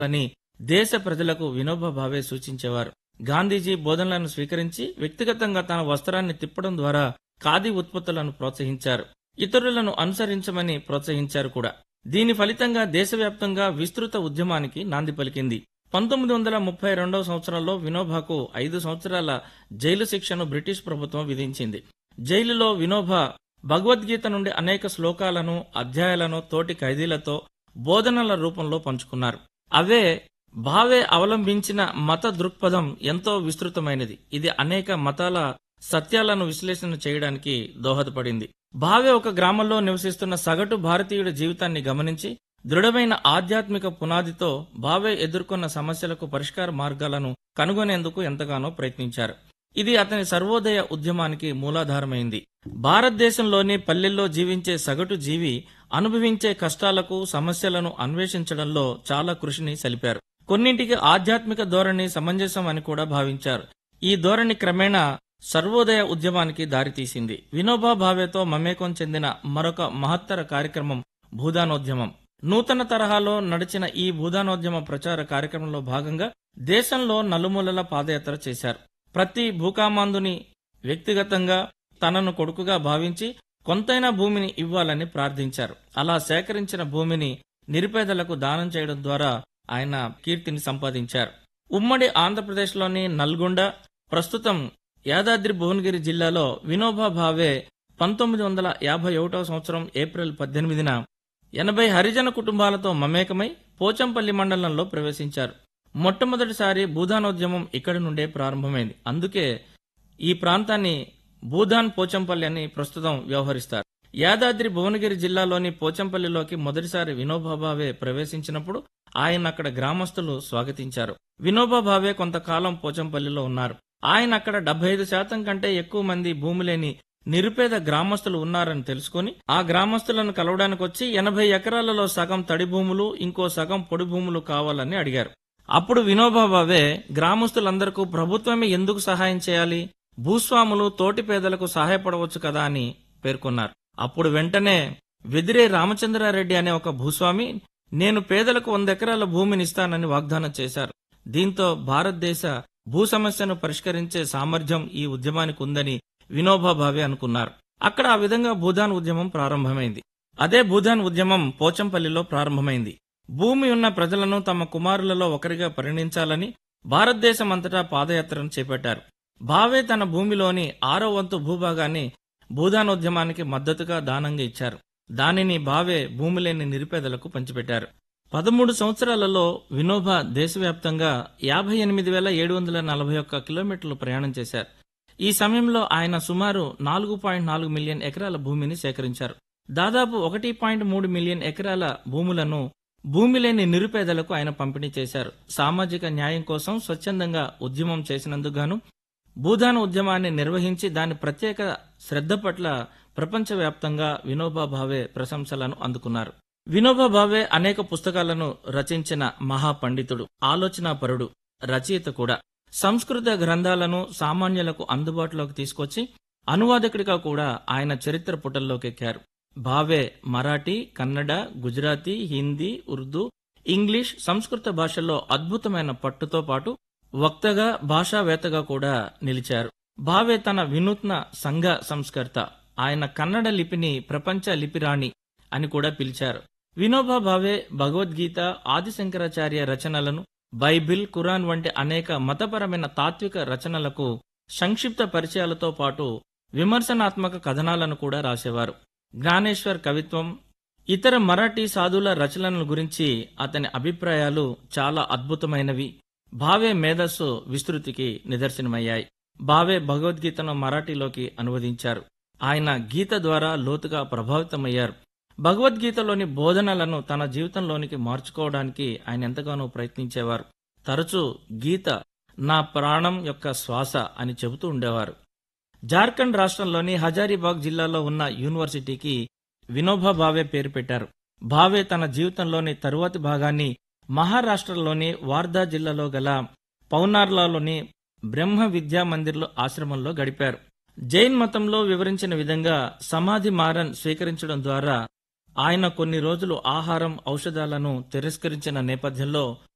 అని దేశ ప్రజలకు వినోబా భావే సూచించేవారు గాంధీజీ బోధనలను స్వీకరించి వ్యక్తిగతంగా తన వస్త్రాన్ని తిప్పడం ద్వారా ఖాదీ ఉత్పత్తులను ప్రోత్సహించారు ఇతరులను అనుసరించమని ప్రోత్సహించారు కూడా దీని ఫలితంగా దేశవ్యాప్తంగా విస్తృత ఉద్యమానికి నాంది పలికింది పంతొమ్మిది వందల ముప్పై రెండవ సంవత్సరంలో వినోబాకు ఐదు సంవత్సరాల జైలు శిక్షను బ్రిటిష్ ప్రభుత్వం విధించింది జైలులో వినోబా భగవద్గీత నుండి అనేక శ్లోకాలను అధ్యాయాలను తోటి ఖైదీలతో బోధనల రూపంలో పంచుకున్నారు అవే భావే అవలంబించిన మత దృక్పథం ఎంతో విస్తృతమైనది ఇది అనేక మతాల సత్యాలను విశ్లేషణ చేయడానికి దోహదపడింది భావే ఒక గ్రామంలో నివసిస్తున్న సగటు భారతీయుడి జీవితాన్ని గమనించి దృఢమైన ఆధ్యాత్మిక పునాదితో భావే ఎదుర్కొన్న సమస్యలకు పరిష్కార మార్గాలను కనుగొనేందుకు ఎంతగానో ప్రయత్నించారు ఇది అతని సర్వోదయ ఉద్యమానికి మూలాధారమైంది భారతదేశంలోని పల్లెల్లో జీవించే సగటు జీవి అనుభవించే కష్టాలకు సమస్యలను అన్వేషించడంలో చాలా కృషిని సలిపారు కొన్నింటికి ఆధ్యాత్మిక ధోరణి సమంజసం అని కూడా భావించారు ఈ ధోరణి క్రమేణా సర్వోదయ ఉద్యమానికి దారితీసింది వినోబా భావేతో మమేకం చెందిన మరొక మహత్తర కార్యక్రమం భూదానోద్యమం నూతన తరహాలో నడిచిన ఈ భూదానోద్యమ ప్రచార కార్యక్రమంలో భాగంగా దేశంలో నలుమూలల పాదయాత్ర చేశారు ప్రతి భూకామాందుని వ్యక్తిగతంగా తనను కొడుకుగా భావించి కొంతైనా భూమిని ఇవ్వాలని ప్రార్థించారు అలా సేకరించిన భూమిని నిరుపేదలకు దానం చేయడం ద్వారా ఆయన కీర్తిని సంపాదించారు ఉమ్మడి ఆంధ్రప్రదేశ్లోని నల్గొండ ప్రస్తుతం యాదాద్రి భువనగిరి జిల్లాలో వినోబా భావే పంతొమ్మిది వందల యాభై ఒకటవ సంవత్సరం ఏప్రిల్ పద్దెనిమిదిన ఎనభై హరిజన కుటుంబాలతో మమేకమై పోచంపల్లి మండలంలో ప్రవేశించారు మొట్టమొదటిసారి భూదానోద్యమం ఇక్కడి నుండే ప్రారంభమైంది అందుకే ఈ ప్రాంతాన్ని భూదాన్ పోచంపల్లి అని ప్రస్తుతం వ్యవహరిస్తారు యాదాద్రి భువనగిరి జిల్లాలోని పోచంపల్లిలోకి మొదటిసారి వినోబా భావే ప్రవేశించినప్పుడు ఆయన అక్కడ గ్రామస్తులు స్వాగతించారు వినోబా భావే కొంతకాలం పోచంపల్లిలో ఉన్నారు ఆయన అక్కడ డెబ్బై ఐదు శాతం కంటే ఎక్కువ మంది భూమి లేని నిరుపేద గ్రామస్తులు ఉన్నారని తెలుసుకుని ఆ గ్రామస్తులను కలవడానికి వచ్చి ఎనభై ఎకరాలలో సగం తడి భూములు ఇంకో సగం పొడి భూములు కావాలని అడిగారు అప్పుడు వినోబా భావే గ్రామస్తులందరికీ ప్రభుత్వమే ఎందుకు సహాయం చేయాలి భూస్వాములు తోటి పేదలకు సహాయపడవచ్చు కదా అని పేర్కొన్నారు అప్పుడు వెంటనే వెదిరే రామచంద్రారెడ్డి అనే ఒక భూస్వామి నేను పేదలకు వంద ఎకరాల భూమిని ఇస్తానని వాగ్దానం చేశారు దీంతో భారతదేశ భూ సమస్యను పరిష్కరించే సామర్థ్యం ఈ ఉద్యమానికి ఉందని వినోబా భావే అనుకున్నారు అక్కడ ఆ విధంగా భూదాన్ ఉద్యమం ప్రారంభమైంది అదే భూదాన్ ఉద్యమం పోచంపల్లిలో ప్రారంభమైంది భూమి ఉన్న ప్రజలను తమ కుమారులలో ఒకరిగా పరిగణించాలని భారతదేశం అంతటా పాదయాత్రను చేపట్టారు భావే తన భూమిలోని ఆరో వంతు భూభాగాన్ని భూదానోద్యమానికి మద్దతుగా దానంగా ఇచ్చారు దానిని భావే భూమి లేని నిరుపేదలకు పంచిపెట్టారు పదమూడు సంవత్సరాలలో వినోబా దేశవ్యాప్తంగా యాభై ఎనిమిది వేల ఏడు వందల నలభై ఒక్క కిలోమీటర్లు ప్రయాణం చేశారు ఈ సమయంలో ఆయన సుమారు నాలుగు పాయింట్ నాలుగు మిలియన్ ఎకరాల భూమిని సేకరించారు దాదాపు ఒకటి పాయింట్ మూడు మిలియన్ ఎకరాల భూములను భూమి లేని నిరుపేదలకు ఆయన పంపిణీ చేశారు సామాజిక న్యాయం కోసం స్వచ్ఛందంగా ఉద్యమం చేసినందుకు గాను భూదాన ఉద్యమాన్ని నిర్వహించి దాని ప్రత్యేక శ్రద్ధ పట్ల ప్రపంచవ్యాప్తంగా వినోబా భావే ప్రశంసలను అందుకున్నారు వినోబా భావే అనేక పుస్తకాలను రచించిన మహాపండితుడు ఆలోచనాపరుడు రచయిత కూడా సంస్కృత గ్రంథాలను సామాన్యులకు అందుబాటులోకి తీసుకొచ్చి అనువాదకుడిగా కూడా ఆయన చరిత్ర పుటల్లోకెక్కారు భావే మరాఠీ కన్నడ గుజరాతీ హిందీ ఉర్దూ ఇంగ్లీష్ సంస్కృత భాషల్లో అద్భుతమైన పట్టుతో పాటు వక్తగా భాషావేత్తగా కూడా నిలిచారు భావే తన వినూత్న సంఘ సంస్కర్త ఆయన కన్నడ లిపిని ప్రపంచ లిపిరాణి అని కూడా పిలిచారు వినోబా భావే భగవద్గీత ఆదిశంకరాచార్య రచనలను బైబిల్ ఖురాన్ వంటి అనేక మతపరమైన తాత్విక రచనలకు సంక్షిప్త పరిచయాలతో పాటు విమర్శనాత్మక కథనాలను కూడా రాసేవారు జ్ఞానేశ్వర్ కవిత్వం ఇతర మరాఠీ సాధుల రచనల గురించి అతని అభిప్రాయాలు చాలా అద్భుతమైనవి భావే మేధస్సు విస్తృతికి నిదర్శనమయ్యాయి భావే భగవద్గీతను మరాఠీలోకి అనువదించారు ఆయన గీత ద్వారా లోతుగా ప్రభావితమయ్యారు భగవద్గీతలోని బోధనలను తన జీవితంలోనికి మార్చుకోవడానికి ఆయన ఎంతగానో ప్రయత్నించేవారు తరచూ గీత నా ప్రాణం యొక్క శ్వాస అని చెబుతూ ఉండేవారు జార్ఖండ్ రాష్ట్రంలోని హజారీబాగ్ జిల్లాలో ఉన్న యూనివర్సిటీకి వినోబా భావే పేరు పెట్టారు భావే తన జీవితంలోని తరువాతి భాగాన్ని మహారాష్ట్రలోని వార్దా జిల్లాలో గల పౌనార్లాలోని బ్రహ్మ విద్యా మందిర్లో ఆశ్రమంలో గడిపారు జైన్ మతంలో వివరించిన విధంగా సమాధి మారన్ స్వీకరించడం ద్వారా ఆయన కొన్ని రోజులు ఆహారం ఔషధాలను తిరస్కరించిన నేపథ్యంలో